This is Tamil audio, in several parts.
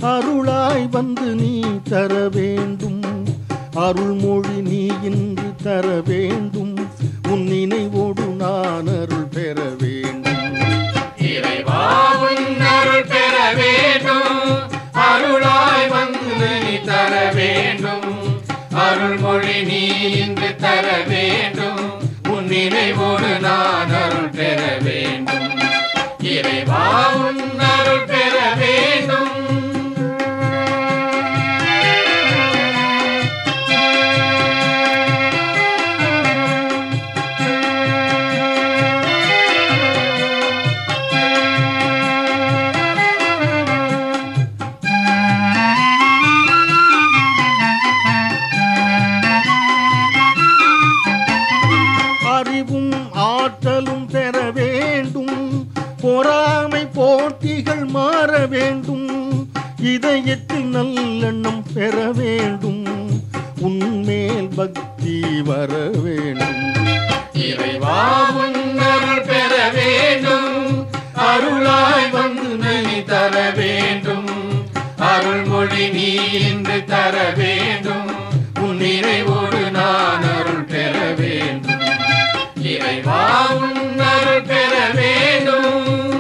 அருளாய் வந்து நீ தர வேண்டும் அருள்மொழி நீ இன்று தர வேண்டும் உன் நினைவோடு நான் அருள் பெற வேண்டும் இறைவா உன் அருள் பெற வேண்டும் அருளாய் வந்து நீ தர வேண்டும் அருள்மொழி நீ இன்று தர வேண்டும் உன் நினைவோடு நான் அருள் பெற வேண்டும் இறைவா உன் அருள் பெற வேண்டும் அறிவும் ஆற்றலும் பெற வேண்டும் பொறாமை போட்டிகள் மாற வேண்டும் இதயத்தில் நல்லெண்ணம் பெற வேண்டும் உன்மேல் பக்தி வர வேண்டும் இறைவா உன் அருள் பெற வேண்டும் அருளாய் வந்து நீ தர வேண்டும் அருள்மொழி நீ இன்று தர வேண்டும் உன் நினைவோடு நான் அருள் பெற வேண்டும் இறைவா உன் அருள் பெற வேண்டும்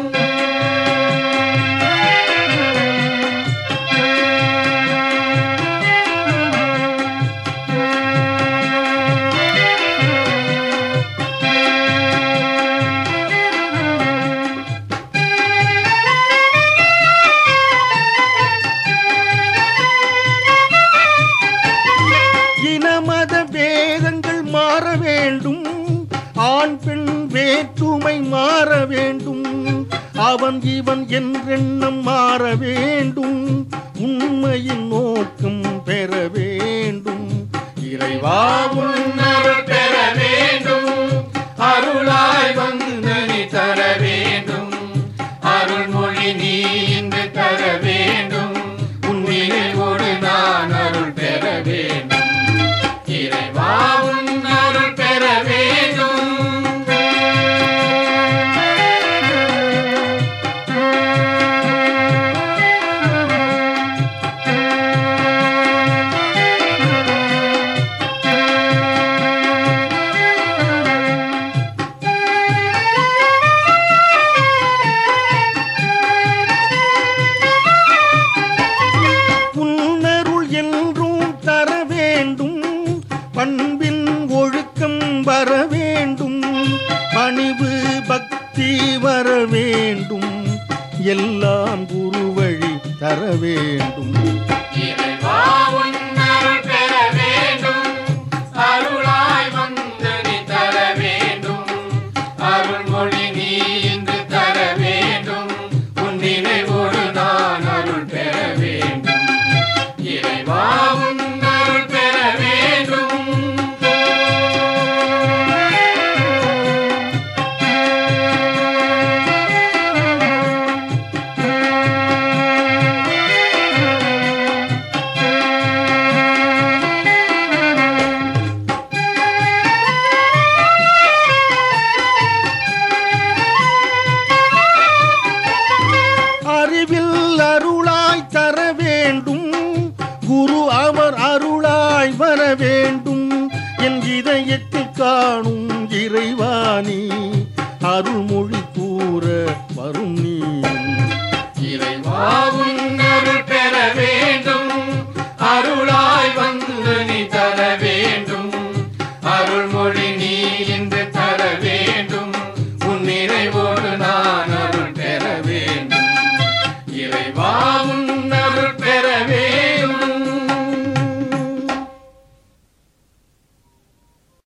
இனமத வேதங்கள் மாற வேண்டும் ஆண் பெண் வேற்றுமை மாற வேண்டும் அவன் இவன் என்றெண்ணம் மாற வேண்டும் உண்மையின் நோக்கம் பெற வேண்டும் இறைவா உன் அருள் பெற வேண்டும் அருளாய் வந்து நீ தர வேண்டும் அருள்மொழி நீ இன்று தர வேண்டும் உன் நினைவோடு நான் அருள் பெற வேண்டும் இறைவா உன் அருள் பெற வேண்டும் புன்னருள் என்றும் தர வேண்டும் பண்பின் ஒழுக்கம் வர வேண்டும் பணிவு பக்தி வர வேண்டும் எல்லாம் குரு வழி தர வேண்டும் இறைவா உன் அருள் பெற வேண்டும் அருளாய் வந்து நீ தர வேண்டும் அருள்மொழி நீ இன்று தர வேண்டும் உன் நினைவோடு நான் அருள் பெற வேண்டும் இறைவா உன் அருள் பெற வேண்டும் அறிவில் அருளாய் தர வேண்டும் குரு அவர் அருளாய் வர வேண்டும் என் இதயத்தில் காணும் இறைவாணி அருள்மொழி கூற வரும் நீ இறைவா உன்